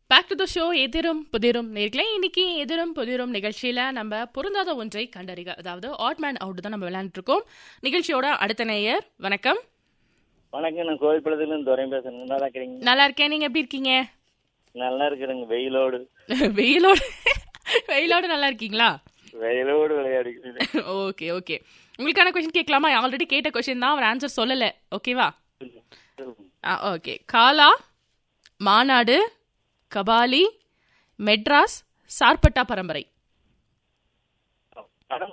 back to the show எதிரும் புதிரும் நேர்களே இன்னைக்கு எதிரும் புதிரும் நிகழ்ச்சியில நம்ம பொருந்தாத ஒன்றை கண்டறிக அதாவது ஆட் மேன் அவுட் தான் நம்ம விளையாண்டுட்டு இருக்கோம் நிகழ்ச்சியோட அடுத்த நேயர் வணக்கம் வணக்கம் நான் கோவில்படத்துலேருந்து துரையும் பேசுறேன் நல்லா இருக்கிறீங்க நல்லா இருக்கேன் நீங்க எப்படி இருக்கீங்க நல்லா இருக்கிறேங்க வெயிலோடு வெயிலோட வெயிலோட நல்லா இருக்கீங்களா வெயிலோடு விளையாடிக்கிறேன் ஓகே ஓகே உங்களுக்கான கொஸ்டின் கேட்கலாமா ஆல்ரெடி கேட்ட கொஸ்டின் தான் அவர் ஆன்சர் சொல்லல ஓகேவா ஓகே காலா மாநாடு கபாலி மெட்ராஸ் சார்பட்டா பரம்பரை